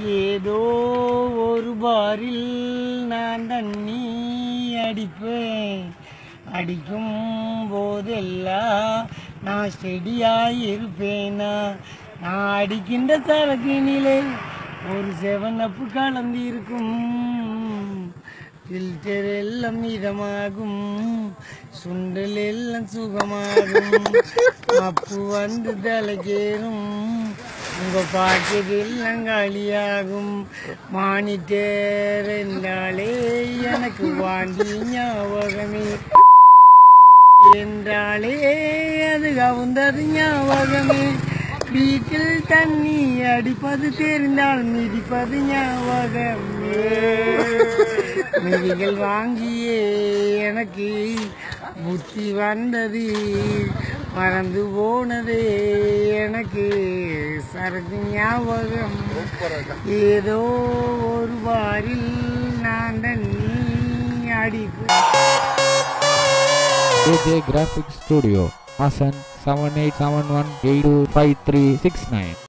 ஏதோ ஒரு பாரில் நான் தண்ணி அடிப்பேன் அடிக்கும் போதெல்லாம் நான் செடியாயிருப்பேனா நான் அடிக்கின்ற சரக்கினிலே ஒரு செவனப்பு கலந்து இருக்கும் ஃபில்டர் எல்லாம் இதமாகும் சுண்டல் எல்லாம் சுகமாகும் அப்பு வந்து தலைக்கேறும் உங்க பாக்கெட் எல்லாம் காலியாகும் மானிட்டர் என்றாலே எனக்கு வாண்டி ஞாபகமே என்றாலே அது கவுந்தது ஞாபகமே வீட்டில் தண்ணி அடிப்பது தெரிந்தால் மிதிப்பது ஞாபகமே மிதிகள் வாங்கியே எனக்கு புத்தி வந்தது மறந்து போனது எனக்கு சரக்கு ஞாபகம் ஏதோ ஒரு வாரில் நான் தண்ணி அடிப்பேன் AJ Graphics Studio, Asan 7871825369.